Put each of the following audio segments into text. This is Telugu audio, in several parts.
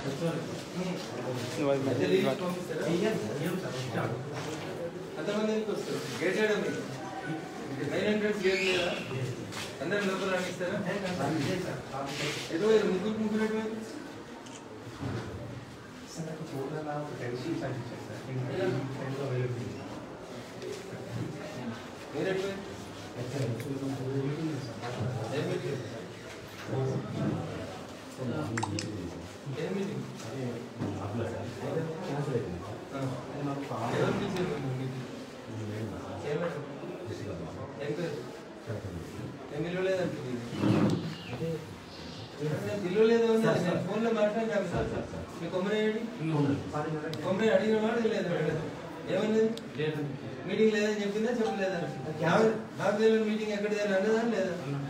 మధ్యలో ఇచ్చి పంపిస్తారా? అంతమంది ఎందుకు వస్తారు గేట్ చేయడం మీకు నైన్ హండ్రెడ్ గేట్ లేదా అందరు లోపల రాణిస్తారా ఎటు పోయారు ముగ్గురు ముగ్గురు ఎటు పోయారు మీరు ఎటు పోయారు ఏం మీటింగ్? ఏం మీటింగ్? ఆ. ఎవరు పిలిచారు మిమ్మల్ని మీటింగ్? ఏమంటారు? ఏం పేరు? ఏం పిలవలేదంటుంది నేను పిలవలేదు అన్నా. నేను ఫోన్లో మాట్లాడినాను సార్ మీ కొమ్మరేయండి కొమ్మరే అడిగిన వాడు లేదు ఏమన్నది మీటింగ్ లేదని చెప్పిందా చెప్పలేదా నాకు నాకు తెలియని మీటింగ్ ఎక్కడిది అని అన్నదా లేదా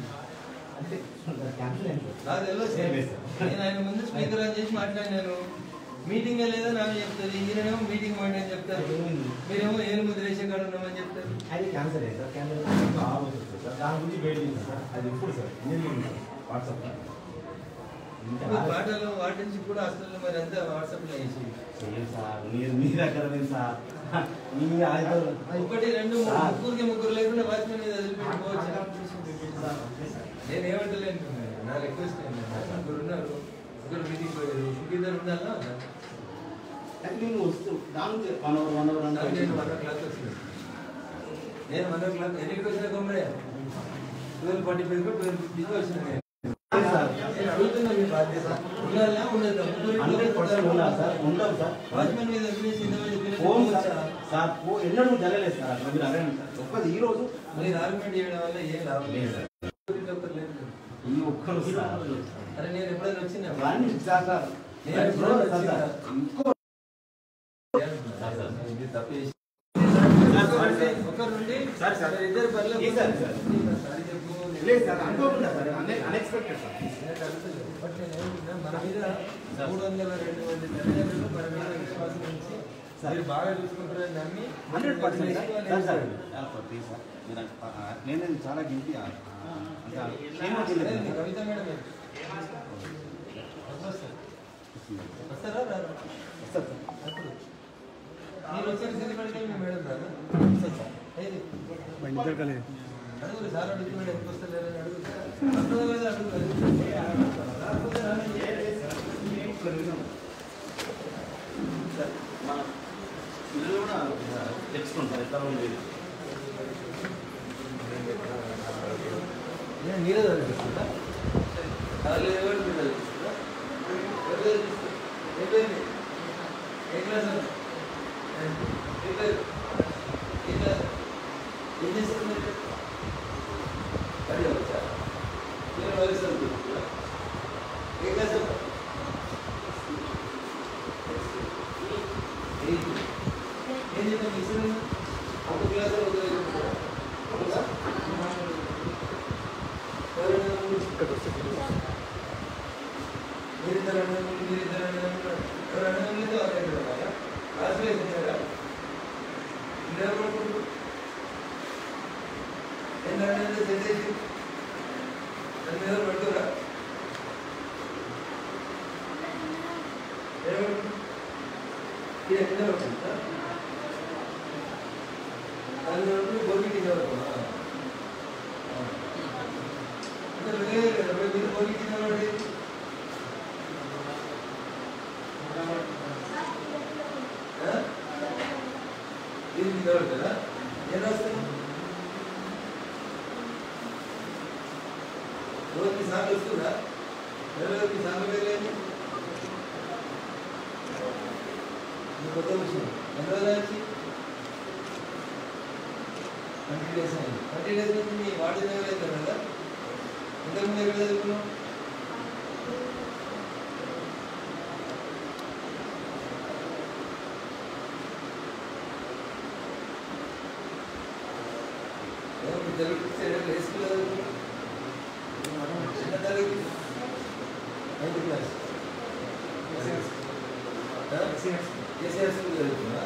నాకు తెలియదు సార్. నేను ఆయన ముందు స్పీకర్ అని చేసి మాట్లాడినాను మీటింగ్ లేదా నాకు చెప్తారు ఈయనేమో మీటింగ్ పోయింది అని చెప్తారు మీరేమో ఏలు ముద్రేసే కాడ ఉన్నామని చెప్తారు అది క్యాన్సర్ అయ్యింది సార్ క్యాన్సర్ సార్ దాని గురించి వెయిట్ చేయండి సార్ అది ఇప్పుడు సార్ ఇంజనీరింగ్ సార్ వాట్సాప్ మీ పాటలు వాటి నుంచి కూడా అసలు మరి అంతా వాట్సాప్లో వేసి చెయ్యండి సార్ మీరు మీ దగ్గర లేదు సార్ మీ ఆయుధం ఒకటి రెండు మూడు ముగ్గురికి ముగ్గురు లేకుండా వాచ్మెన్ మీద వదిలిపెట్టుకోవచ్చు నేను ఏమంటలేను నా రిక్వెస్ట్ ముగ్గురు ఉన్నారు ముగ్గురు మీటింగ్ పోయారు ఇంకిద్దరు ఉండాలా నేను వస్తూ దానికి వన్ అవర్ వన్ అవర్ నాకు నేను వన్ ఓ అంటే క్లాక్ వచ్చింది నేను వన్ ఓ క్లాక్ ఎన్నింటికి వచ్చిన కొమ్మరే ట్వెల్వ్ ఫార్టీ ఫైవ్ ట్వెల్వ్ ఫిఫ్టీకి వచ్చిన నేను సార్ నేను అడుగుతున్నా మీ బాధ్యత ఉండాలా ఉండదా హండ్రెడ్ పర్సెంట్ ఉండాలి సార్ ఉండదు సార్ వాచ్మెన్ మీద వదిలేసి ఇంతమంది ఫోన్ పిల్లలు సార్ సార్ ఫోన్ ఎన్నడూ జరగలేదు సార్ అట్లా మీరు అడగండి సార్ ఒక్కది ఈ రోజు మీరు ఆర్గ్యుమెంట్ చేయడం వల్ల ఏం లాభం లేదు లేదు. ఒక్కరు లేదు. ఈ ఒక్కరు సార్ అరే నేను ఎప్పుడైనా వచ్చినా రండి సార్ సార్ నేను ఎప్పుడైనా సార్, వచ్చినా సార్, ఇంకో ఇది తప్పేసి సార్, సార్, సార్. ఒకరు నుండి సార్, సార్. ఇద్దరు పర్లేదు ఈ సార్, సార్. సారీ చెప్పు లేదు సార్ అనుకోకుండా సార్ అన్ఎక్స్పెక్టెడ్ సార్ నేను అడుగుతలేదు. బట్ నేను ఏమంటున్నా, మన మీద మూడు వందల రెండు మంది తల్లిదండ్రులు మన మీద విశ్వాసం ఉంచి మీరు బాగా చూసుకుంటారని నమ్మి హండ్రెడ్ పర్సెంట్ వదిలేసి సార్ సార్ వాళ్ళు ప్లీజ్ సార్ మీరు ఆ, ఆ, నేను చాలా గిల్టీ అదే మీ కవిత మేడం ఏంటి? వస్తారు. వస్తారా రారా? అప్పుడు. మీరు వచ్చారు సిద్దిపేటకి మీ మేడం రాదా? ఏది? అడుగురు సార్ అడుగుతున్నాడు ఎందుకు వస్తలేరని అడుగు వస్తుందో లేదో అడుగు రాకపోతే రానండి. సార్ మన పిల్లలు కూడా తెచ్చుకుంటారు ఎక్కడ ఉండేది నేను మీరే చదివిస్తుందా వాళ్ళు ఎవరు మీరు చదివిస్తుందా ఎవరు చదివిస్తారు ఏ పేరు ఏ క్లాస్ అన్న? ఏ పేరు ఏ క్లాస్ ఏం చేస్తున్నారు అది వచ్చా నేను వయసు చదువుతున్నా ఏ క్లాస్ అన్న? ఎయిత్. ఏం చెప్పాను మీ ఇష్టం ఒక క్లాస్ ఒక దగ్గర ఉంటారా? అవునా? ఎవరైనా ఇక్కడ మీరిద్దరు అన్నదమ్ములు, మీరిద్దరు అన్నదమ్ములు, ఎవరు అన్నదమ్ములతో అక్కడ ఉన్నారా? క్లాస్లో ఇస్తున్నారా? ఇందులో పడుకుంటూ. ఏంటి అన్నది చదివేసి? దాని మీద పడుకోరా? ఏమడుకుంటూ? ఇది కింద పడుకుంటా? దాని మీద పడుకుంటూ గోపి కింద పడుకోరా? అంటే వేరే కదా, మీరు గోపి కింద పడేది. ఆ? ఇది కింద పడతారా? ఏం రాస్తాను రోజుకి సార్లు వస్తుందా ఎవరెవరికి సార్లు వెళ్ళేది ఇది కొత్త విషయం ఎన్ని రోజులు వచ్చి ట్వంటీ డేస్ అయింది ట్వంటీ డేస్ నుంచి మీ వార్డు దగ్గర అవుతారు కదా ఇంతకుముందు ఎక్కడ చదువుకున్నాం ఏమో మీ తెలుగు సైడ్ ఏ స్కూల్ చదువుకున్నాం చిన్న తరగతి నైన్త్ క్లాస్ కేసీఆర్ స్కూల్ చదువుతున్నా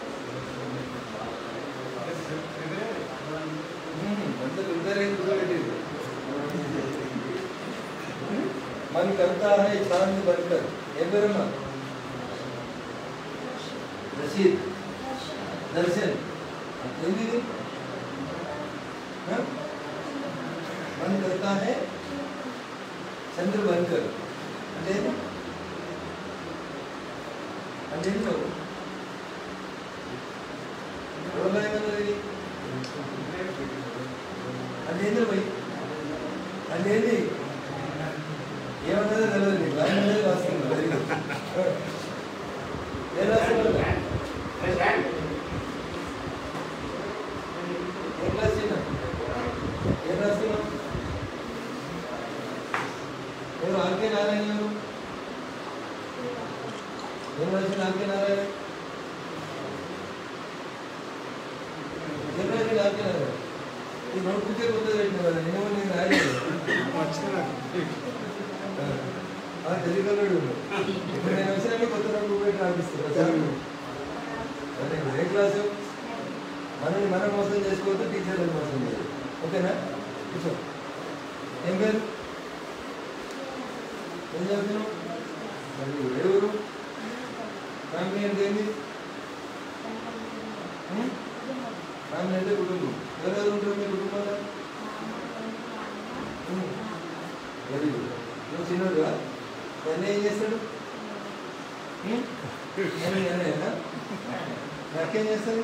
अंदर उधर एक मन करता है चांद बनकर ఏం పేరమ్మా रशीद दर्शन हिंदी में हाँ? मन करता है चंद्र बनकर అంటే అంటే ఎవరు ఏమన్నది అంటే ఏంద్ర పోయి అంటే ఏంటి ఏమన్నదో తెలియదు నీకు రాయమన్నది రాస్తున్నా వెరీ గుడ్ ఏం రాస్తున్నా ఏం క్లాస్ చిన్న ఏం రాస్తున్నావు ఎవరు ఆర్కే నారాయణ ఎవరు ఏం రాసిన ఆర్కే నారాయణ ఏం రాసిన ఆర్కే నారాయణ ఈ నోట్ బుక్కే కొత్తది పెట్టిన కదా నేను నేను రాయలేదు ఆ తెలియగలడు ఇప్పుడు నేను వచ్చినా కొత్త నోట్ బుక్ పెట్టి రాపిస్తాను చదువు అదే ఏ క్లాసు మనల్ని మనం మోసం చేసుకోవద్దు టీచర్లను మోసం చేయదు ఓకేనా కూర్చో ఏం పేరు ఏం చదువుతున్నావు మరి ఏ ఊరు ఫ్యామిలీ అంటే ఏంది ఉం? ఫ్యామిలీ అంటే కుటుంబం ఎవరెవరు ఉంటారు మీ కుటుంబంలో వెరీ గుడ్ నువ్వు చిన్నోడుగా తల్లి ఏం చేస్తాడు ఉం? నేను నేనేనా నాకేం చేస్తాను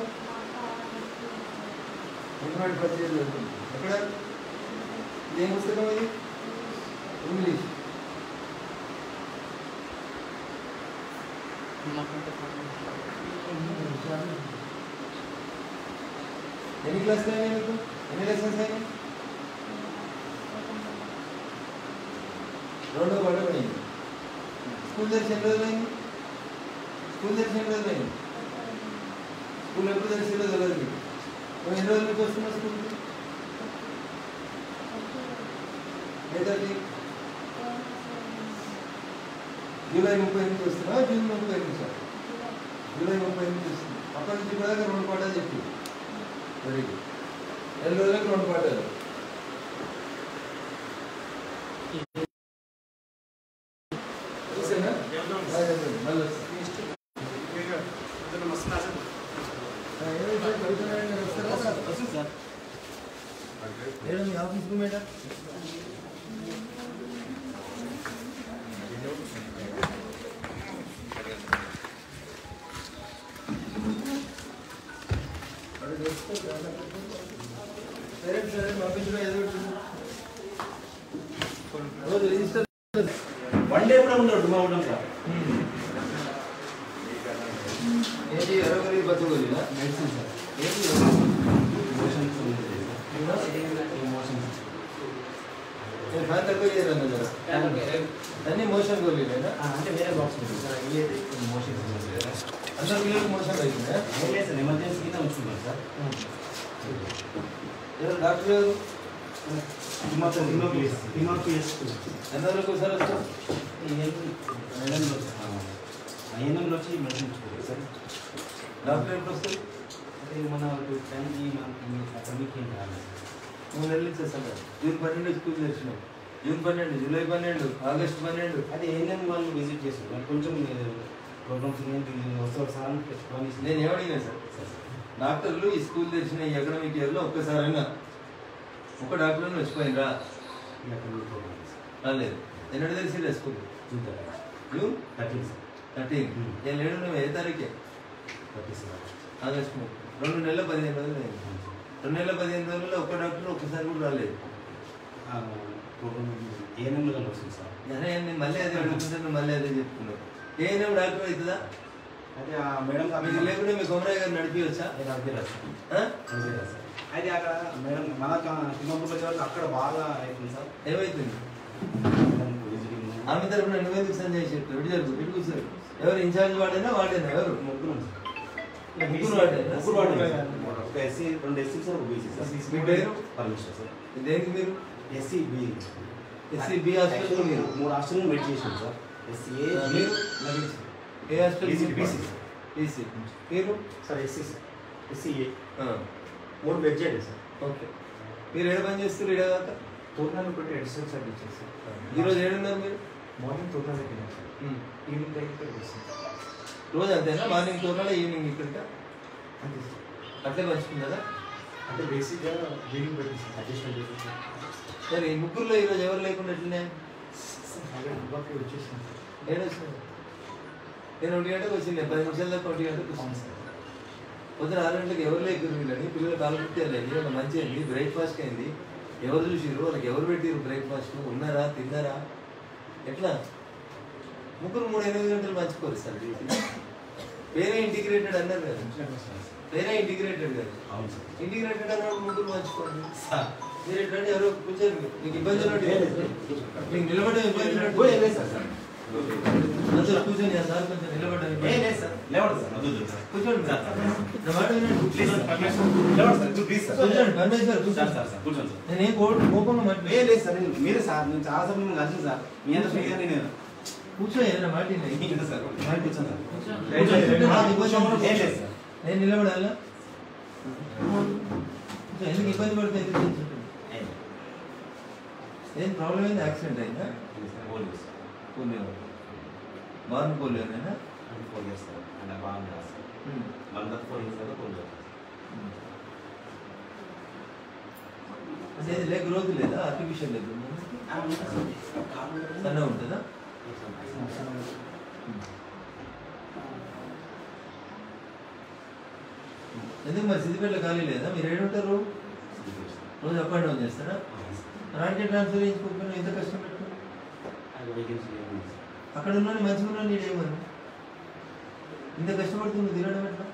ఇంగ్లాండ్ పర్చేజ్ వెళ్తుంది ఎక్కడ ఇది ఏం పుస్తకం ఇది ఇంగ్లీష్ ఎన్ని క్లాసులు అయినాయి మీకు ఎన్ని లెసన్స్ అయినాయి రెండో పడవ అయింది స్కూల్ తెరిచి ఎన్ని రోజులైంది స్కూల్ తెరిచి ఎన్ని రోజులైంది స్కూల్ ఎప్పుడు తెలిసిందో తెలియదు మీకు నువ్వు ఎన్ని రోజుల నుంచి వస్తున్నావు స్కూల్కి లేదండి జూలై ముప్పై ఎనిమిది వస్తున్నా జూన్ ముప్పై ఎనిమిది జూలై ముప్పై ఎనిమిది వస్తుంది అప్పటి నుంచి కూడా రెండు పాఠాలు చెప్పి వెరీ గుడ్ నెల రోజులకు రెండు పాఠాలు చూసేనా బాగా చదవండి. మళ్ళీ వస్తాను. ఆ, ఏమైంది సార్? కవితనారాయణ గారు వస్తారా? ఏడు మీ ఆఫీస్కు మేడం పేరెంట్స్ సరే పంపించడం ఏదో ఒకటి. రోజు రిజిస్టర్ వన్ డే కూడా ఉండదు మా ఉంటాం సార్ ఏంటి ఎరగలి బతుకోలినా మెడిసిన్ సార్ ఏంటి మోషన్స్ నేను ఫ్యాన్ తక్కువ చేయరన్న జర అన్ని మోషన్ గోళీలేనా అంటే వేరే బాక్స్ ఉంటుంది సార్ ఇవి మోషన్స్ అందరు పిల్లలకు మోషన్ అవుతుందా లేదు సార్ ఎమర్జెన్సీ కింద ఉంచుకున్నాం సార్ ఎవరు డాక్టర్ గారు హిమాచల్ హిమాపిఎస్ హిమాపిఎస్ ఎంత వరకు ఒకసారి వస్తారు మేడంలో ఐఎన్ఎంలో వచ్చి మెడిసిన్ ఇచ్చుకోలేదు సార్ డాక్టర్ ఎప్పుడు వస్తారు అదే మన టైంకి మనకి అకాడమిక్ ఏం కాదు మూడు నెలలు ఇచ్చేస్తాను జూన్ పన్నెండు స్కూల్ తెచ్చినాం జూన్ పన్నెండు జూలై పన్నెండు ఆగస్ట్ పన్నెండు అదే ఏఎన్ఎం వాళ్ళు విజిట్ చేస్తారు వాళ్ళు కొంచెం ప్రోగ్రామ్స్ వస్తారు సార్ అని ఫోన్ చేసి నేను ఏమడిగినా సార్ డాక్టర్లు ఈ స్కూల్ తెచ్చిన ఈ అకాడమిక్ ఇయర్లో ఒక్కసారైనా ఒక డాక్టర్ని వచ్చిపోయిందా అకాడమిక్ ప్రోగ్రామ్స్ రాలేదు ఎన్నడూ తెలిసిందే స్కూల్ చూద్దాం June thirteen sir thirteen Hmm. నేను లేడు నువ్వు ఏ తారీఖే థర్టీ సార్ ఆగస్ట్ ముప్పై. రెండు నెలల పదిహేను రోజులు అయింది రెండు నెలల పదిహేను రోజుల్లో ఒక్క డాక్టర్ ఒక్కసారి కూడా రాలేదు ప్రోగ్రామ్ ఏఎన్ఎంలో కానీ వస్తుంది సార్ అరే నేను మళ్ళీ అదే అడుగుతుంటే నువ్వు మళ్ళీ అదే చెప్తున్నావు ఏమైనా డాక్టర్ అవుతుందా అదే ఆ మేడం మీకు లేకుండా మీ కొమరయ్య గారు నడిపించచ్చా అది నడిపేరాదు సార్ ఆ? నడిపేరాదు సార్ అయితే అక్కడ మేడం మన తిమ్మపూర్ వచ్చే వరకు అక్కడ బాగా అవుతుంది సార్ ఏమైతుంది మేడం విజిటింగ్ ఆమె తరపున నువ్వెందుకు సంజయ్ చెప్పు ఎటు జరుగు ఇటు కూర్చోరు ఎవరు ఇన్ఛార్జ్ వాడేనా వాడేనా ఎవరు ముగ్గురు ముగ్గురు వాడేనా? ముగ్గురు వాడే ఒక ఎస్సీ రెండు ఎస్సీ సార్ ఒక బీసీ సార్ మీ పేరు? పరమేశ్వర్ సార్ దేనికి మీరు SC B SC B hostel మీరు మూడు hostel meditation sir SC A ఆ, మీరు ఏ హాస్టల్ BC, BC. బీసీ మీరు sir SC sir SC A ఆ, మూడు వెజ్జెడ్ సార్ ఓకే మీరు ఏడ పని చేస్తారు ఏడ దాకా టోర్నమెంట్ పెట్టి అడిషనల్ సార్ ఇచ్చేసి ఈరోజు ఏడున్నారు మీరు మార్నింగ్ తొమ్మిది వెళ్ళాం సార్ ఉమ్. ఈవినింగ్ టైం ఇక్కడికి వస్తాం రోజు అంతేనా మార్నింగ్ తోనాల ఈవినింగ్ ఇక్కడ అంతే సార్ అట్లే పంచుకుందా అంటే బేసిక్గా బిల్డింగ్ పెట్టి సార్ అడ్జస్ట్మెంట్ చేసి సార్ సరే ఈ ముగ్గురులో ఈరోజు ఎవరు లేకుండా ఎట్లనే అలాగే దుబాకి వచ్చేసాం సార్ నేను వచ్చిన నేను ఒంటి గంటకు వచ్చింది పది నిమిషాల దాకా ఒంటి గంటకు అవును వచ్చింది సార్ పొద్దున ఆరు గంటలకు ఎవరు లేకురు వీళ్ళని పిల్లలు కాలు కుట్టేయాలి వాళ్ళ మంచి అయింది బ్రేక్ఫాస్ట్ అయింది ఎవరు చూసిర్రు వాళ్ళకి ఎవరు పెట్టిరు బ్రేక్ఫాస్ట్ ఉన్నారా తిన్నారా ఎట్లా ముగ్గురు మూడు ఎనిమిది గంటలు మంచుకోరు సార్ డ్యూటీ వేరే ఇంటిగ్రేటెడ్ అన్నారు కదా మంచిగా సార్ వేరే ఇంటిగ్రేటెడ్ కదా అవును సార్ ఇంటిగ్రేటెడ్ అన్నప్పుడు ముగ్గురు మంచుకోండి సార్ మీరు ఎట్లంటే ఎవరో కూర్చోండి మీకు ఇబ్బంది ఉన్నట్టు లేదు, లేదు. మీకు నిలబడడం ఇబ్బంది ఉన్నట్టు ఓ, ఏం లేదు సార్ సార్ అందరూ కూర్చొని ఆ సార్ కొంచెం నిలబడడం ఏ ఇబ్బంది. లేదు సార్ లేవడు సార్ వద్దు వద్దు సార్ కూర్చోండి సార్, సార్. నా మాట వినండి ప్లీజ్ సార్ పర్మిషన్ లేవడు సార్ ప్లీజ్ సార్ కూర్చోండి పరమేశ్వర్ సార్ కూర్చోండి సార్ సార్ కూర్చోండి సార్ నేనేం కోపం కోపంగా ఏ మాట్లాడలేదు లేదు సార్ నేను మీరే సార్ నేను చాలా సార్లు మిమ్మల్ని కలిసి సార్ మీ అంత ఫ్రీగా నేను కూర్చో ఏదైనా మాట వినండి. ఏంటి సార్ నేను కూర్చోండి సార్ కూర్చోండి. నాకు ఇబ్బంది ఏం లేదు సార్ నేను నిలబడాలా కూర్చో. ఎందుకు ఇబ్బంది పడితే ఎందుకు కూర్చుంటాను? ఏం ప్రాబ్లం అయింది యాక్సిడెంట్ అయిందా పోలీస్ పోలియో బార్న్ పోలియోనేనా అంటే ఫోన్ చేస్తారు అంటే బాగుంది సార్ ఉమ్. మళ్ళీ తర్వాత ఫోన్ చేస్తారు ఫోన్ చేస్తారు ఉమ్. అంటే ఇది లెగ్ గ్రోత్ లేదా ఆర్టిఫిషియల్ లెగ్ సన్న ఉంటుందా ఎందుకు మరి సిద్దిపేటలో ఖాళీ లేదా మీరు ఏడుంటారు రోజు అప్ అండ్ డౌన్ చేస్తారా రాంటే ట్రాన్స్ఫర్ చేయించుకోకపోయినా ఎంత కష్టం పెట్టుకో అక్కడ ఉన్న మంచిగా ఉన్నా నేను ఏమను ఇంత కష్టపడుతుంది తినడం ఎట్లా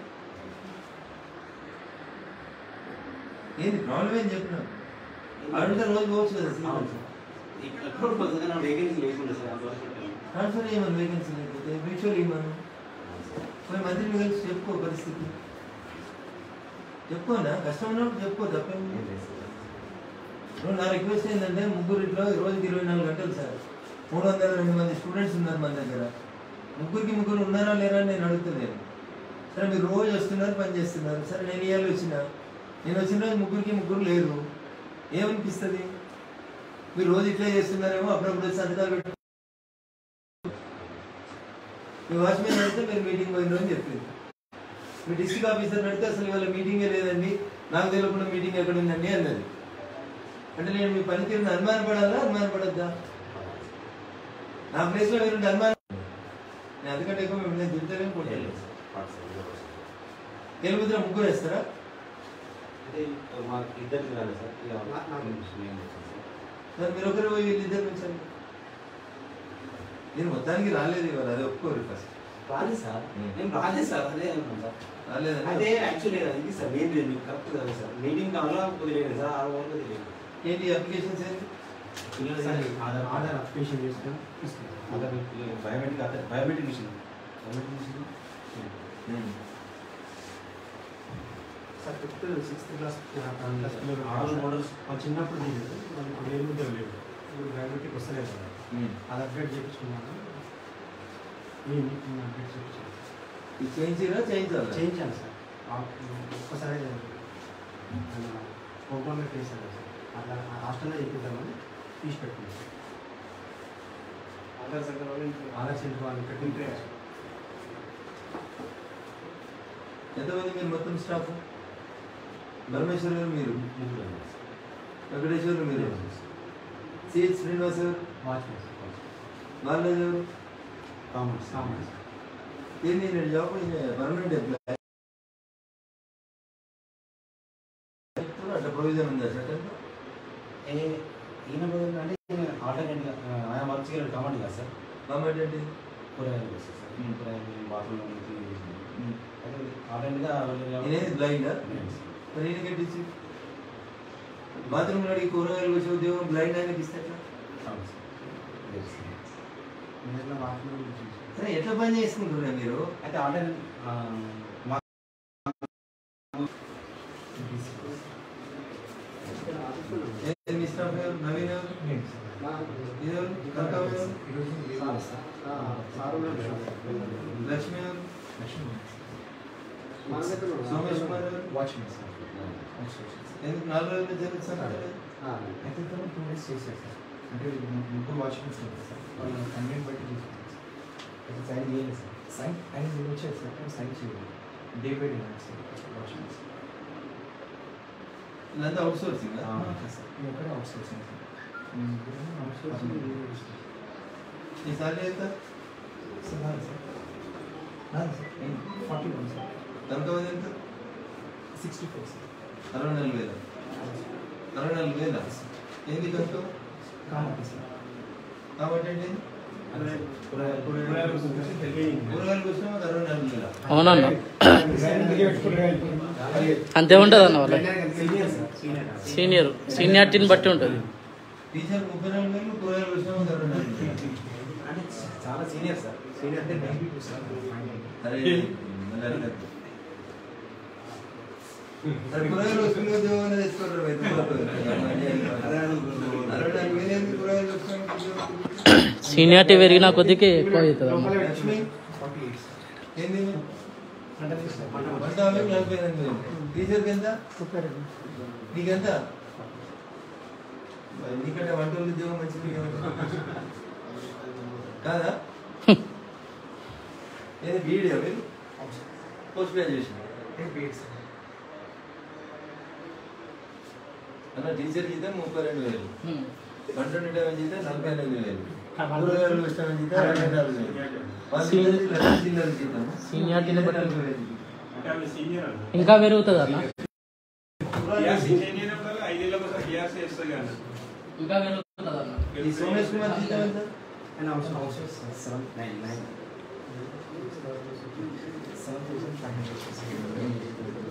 ఏంది ప్రాబ్లం ఏం చెప్పినా అడుగుతా రోజు పోవచ్చు కదా సిద్దిపేట. ఎప్పుడు పొద్దున వేకెన్సీ లేకుండా సార్ అంతవరకు ట్రాన్స్ఫర్ చేయమని వేకెన్సీ లేకపోతే మ్యూచువల్ ఇవ్వను పోయి మంత్రిని కలిసి చెప్పుకో పరిస్థితి చెప్పుకోనా కష్టం ఉన్నప్పుడు చెప్పుకో తప్పేం ఇప్పుడు నా రిక్వెస్ట్ ఏంటంటే ముగ్గురిట్లో రోజుకి ఇరవై నాలుగు గంటలు సార్ మూడు వందల రెండు మంది స్టూడెంట్స్ ఉన్నారు మన దగ్గర ముగ్గురికి ముగ్గురు ఉన్నారా లేరా అని నేను అడుగుతున్నాను సరే మీరు రోజు వస్తున్నారు పని చేస్తున్నారు సరే నేను ఇవాళ వచ్చిన నేను వచ్చిన రోజు ముగ్గురికి ముగ్గురు లేరు ఏమనిపిస్తుంది మీరు రోజు ఇట్లా చేస్తున్నారేమో అప్పుడప్పుడు వచ్చి సంతకాలు పెట్టు మీ వాచ్మెన్ అడిగితే మీరు మీటింగ్ పోయిన అని చెప్పింది మీ డిస్ట్రిక్ట్ ఆఫీసర్ అడిగితే అసలు ఇవాళ మీటింగే లేదండి నాకు తెలియకుండా మీటింగ్ ఎక్కడ ఉందండి అన్నది అంటే నేను మీ పనితీరుని అనుమానపడాలా అనుమానపడద్దా నా ప్లేస్లో మీరు అనుమానం నేను అందుకంటే ఎక్కువ మిమ్మల్ని తింటేనే కొట్టాను తెలుగుద్ర ముగ్గురు వేస్తారా అంటే మా ఇద్దరికి రాలేదు సార్ ఇక నాకు నేను వచ్చాను సార్ మరి మీరు ఒకరు పోయి వీళ్ళిద్దరు నుంచి నేను మొత్తానికి రాలేదు ఇవాళ అది ఒప్పుకోరు ఫస్ట్ రాలేదు సార్ నేను రాలేదు సార్ అదే అనుకున్నాను సార్ రాలేదని అదే యాక్చువల్లీ ఇది సార్ మెయిన్ లేదు మీకు కరెక్ట్ కదా సార్ మీటింగ్ కావాలా కుదిలేదు సార్ ఆ వరకు తెలియదు ఏంటి అప్లికేషన్స్ ఏంటి ఆధార్ ఆధార్ అప్లికేషన్ చేసుకొని తీసుకుంటాం Aadhaar biometric Aadhaar biometric machine biometric machine sir fifth sixth class class పిల్లలు ఆరు మోడల్స్ మా చిన్నప్పుడు లేదు వాళ్ళు ఇప్పుడు ఏం ముద్ర లేవు ఇప్పుడు గ్రాడ్యుయేట్కి వస్తలేదు కదా అది అప్డేట్ చేయించుకున్నాను నేను అప్డేట్ చేయించాను ఇది చేయించిరా చేయించాలా చేయించాను సార్ ఆ- ఒక్కసారి ప్రోగ్రామ్లో చేశాను సార్ అట్లా హాస్టల్లో చేపిద్దామని తీసి పెట్టుకున్నాను సార్ ఆధార్ సెంటర్ వాళ్ళు ఆధార్ సెంటర్ వాళ్ళు ఇక్కడ ఎంతమంది మీరు మొత్తం స్టాఫ్ పరమేశ్వర్ గారు మీరు ముగ్గురు వెంకటేశ్వర్ మీరు సిహెచ్ శ్రీనివాస్ గారు వాచ్మెన్ బాలరాజు గారు కామర్స్ కామర్స్ ఏంటి నేను జాబ్ పర్మనెంట్ ఎంప్లాయ్ అట్లా ప్రొవిజన్ ఉందా చట్టంలో ఏ ఈయన బదులు అంటే ఆల్టర్నేట్గా ఆయన వర్క్ చేయాలి కామెంట్ కదా సార్ కామెంట్ ఏంటి కూరగాయలు వస్తాయి సార్ Hmm. కూరగాయలు బాత్రూమ్ ఉమ్. ఆల్టర్నేట్గా నేనేది బ్లైండా మరి ఈయనకి ఎట్టించి బాత్రూమ్ అడిగి కూరగాయలు వచ్చే ఉద్యోగం బ్లైండ్ ఆయనకి ఇస్తే ఎట్లా? నేను వాచ్మెన్ గురించి సరే ఎట్లా పని చేసుకుంటున్నారు మీరు అయితే ఆల్టర్నేట్ మా ఏం మీ స్టాఫ్ ఎవరు? నవీన్ ఎవరు? ఇది ఎవరు? కనకమ్మ ఎవరు? లక్ష్మి ఎవరు? సోమేష్ కుమార్ ఎవరు? వాచ్మెన్ సార్ ఎందుకు నాలుగు రోజులు జరుగుతుంది అయితే టూ డేస్ చేశారు సార్ అంటే ముగ్గురు వాచ్మెన్స్ ఉంటారు సార్ వాళ్ళ కంటెంట్ బట్టి చూసుకుంటాం సార్ సైన్ చేయలేదు సార్ సైన్ ఆయన మీరు వచ్చారు సార్ కానీ సైన్ చేయలేదు day by day sir watchmen ఇదంతా అవుట్ సోర్సింగ్ సార్ ఇది ఒక్కడే outsourcing sir outsourcing ఈ సాలరీ ఎంత సార్ నాది సార్ నాది సార్ ఫార్టీ వన్ సార్ ఎంతమంది ఎంత సిక్స్టీ ఫోర్ సార్ అరవై నాలుగు వేల అరవై నాలుగు వేల ఏంది కనుక కాబట్టి సార్ కాబట్టి ఏంటి కూరగాయలకు వచ్చినా మాకు అరవై నాలుగు వేల అవునన్న అంతే ఉంటుంది అన్న వాళ్ళ సీనియర్ సార్ సీనియర్ సీనియర్ సీనియారిటీని బట్టి ఉంటుంది టీచర్ ముప్పై నాలుగు వేలు కూరగాయలకు వచ్చినా మాకు అరవై నాలుగు వేల అంటే చాలా సీనియర్ సార్ సీనియర్ అంటే నైన్టీ టూ సార్ అరే మళ్ళీ అడగద్దు. అరే కూరగాయలు వస్తుంది ఉద్యోగం అనేది తెచ్చుకోరు రైతు అరవై నాలుగు వేలు ఏంది కూరగాయలు వస్తున్నాయి సీనియారిటీ పెరిగిన కొద్దికి ఎక్కువ అవుతుంది అన్న లక్ష్మి ఫార్టీ ఎయిట్ సార్ ఏంది అంటే సార్ వంట ఆమెకు నలభై ఎనిమిది వేలు టీచర్కి ఎంత నీకెంత మరి నీకంటే వంట వాళ్ళ ఉద్యోగం మంచిది కాదా ఏది బీడీ అవి పోస్ట్ గ్రాడ్యుయేషన్ సార్ అన్న టీచర్ జీతం ముప్పై రెండు వేలు హ్మ్. వంట వండటం జీతం నలభై ఎనిమిది వేలు కూరగాయలు వచ్చడం జీతం అరవై నాలుగు వేలు వాళ్ళ సీ- ఇద్దరిది లక్ష చిల్లర జీతం సీనియారిటీని బట్టి నలభై వేలు. అంటే ఆమె సీనియర్ అన్న ఇంకా పెరుగుతుంది అన్న టీఆర్సీ సీనియర్ వల్ల ఐదేళ్ళకి ఒకసారి టీఆర్సీ వేస్తుంది కానీ ఇంకా పెరుగుతుంది అన్న ఈ సోమేష్ కుమార్ జీతం ఎంత and also also seven nine nine seven thousand five hundred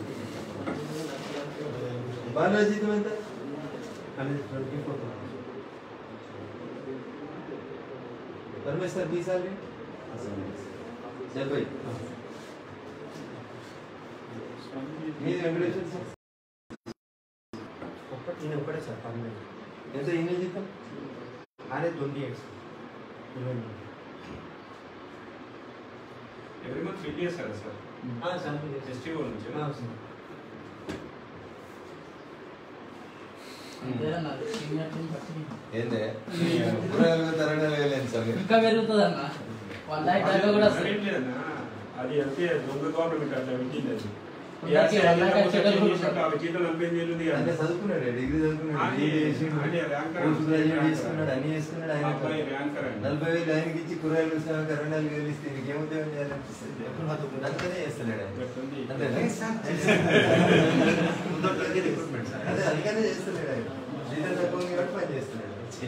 Balaraj జీతం ఎంత hundred twenty four thousand Parameshwar బీ సాలరీ డెబ్బై మీది వెంకటేశ్వర సార్ ఒక్కటి నేను ఒక్కటే సార్ పర్మనెంట్ ఎంత ఈయన జీతం అదే ట్వంటీ ఎయిట్ సార్ ఇరవై ఎవ్రీ మంత్ ఫిల్ చేస్తారా సార్ ఫెస్టివల్ నుంచి అంతేనన్న, సీనియారిటీని బట్టి ఏందే కూరగాయలు తరగడం వేయలేదు సార్ ఇంకా పెరుగుతుంది అన్న వన్ లాక్ దాకా కూడా వస్తుంది మరేం లేదన్నా అది అంతే దొంగ గవర్నమెంట్ అట్లా పెట్టింది అది అందరికీ టీఆర్సీ వాళ్ళ ఐదేళ్ళకి ఖర్చులు ఒకసారి కూడా చేసినట్టు ఆమె జీతం నలభై ఎనిమిది వేలు ఉంది కదా. అంటే చదువుకున్నాడు డిగ్రీ చదువుకున్నాడు అదే, డిగ్రీ చేసిండు అదే, ర్యాంకర్ పోస్ట్ గ్రాడ్యుయేట్ ర్యాంకర్. చేసుకున్నాడు అన్ని చేసుకున్నాడు ఆయన అబ్బాయి ర్యాంకర్ ఆయన. నలభై వేలు ఆయనకి ఇచ్చి కూరగాయలు వచ్చినాక అరవై నాలుగు వేలు ఇస్తే నీకు ఏముద్యోగం చేయాలనిపిస్తుంది అంతనే చేస్తున్నాడు ఆయన గట్టుంది. అంతేనా రిక్రూట్మెంట్ సార్ అదే అందుకనే చేస్తున్నాడు ఆయన జీతం తక్కువ ఉంది కాబట్టి పని చేస్తున్నాడు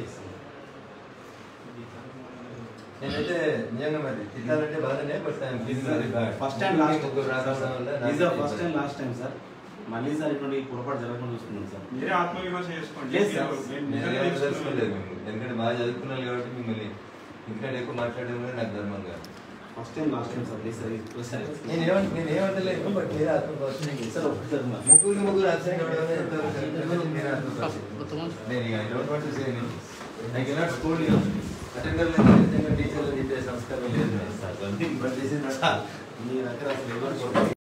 నేనైతే నిజంగా మరి తిట్టాలంటే బాధనే బట్ ఫస్ట్ అండ్ లాస్ట్ రావడం వల్ల is the first and last time sir మళ్ళీ సార్ ఇటువంటి పొరపాటు జరగకుండా చూసుకున్నాం సార్ మీరే ఆత్మవిమర్శ చేసుకోండి లేదు సార్. నేను నేను నిజంగా ఏం తెలుసుకున్నాను. తెలుసుకోలేదు మీకు ఎందుకంటే బాగా చదువుకున్నాను కాబట్టి మిమ్మల్ని ఎందుకంటే ఎక్కువ మాట్లాడడం కూడా నాకు ధర్మం కాదు first time last time sir please sir ఒకసారి నేను ఏమంట నేను ఏమంటలేదు బట్ మీరే ఆత్మపరిచయం సార్ చేశారు ఒకసారి మా- ముగ్గురు ముగ్గురు అబ్సెంట్ అవ్వడం అనేది ఎంతవరకు కరెక్ట్? మీరే ఆత్మపరిచయం ఉత్తమం. నేను ఇక don't want to say I cannot school you అటెండర్లు నిజంగా టీచర్లు దిద్దే సంస్కారం లేదు బట్ దిస్ ఇస్ నాట్ మీ దగ్గర అసలు ఎవరు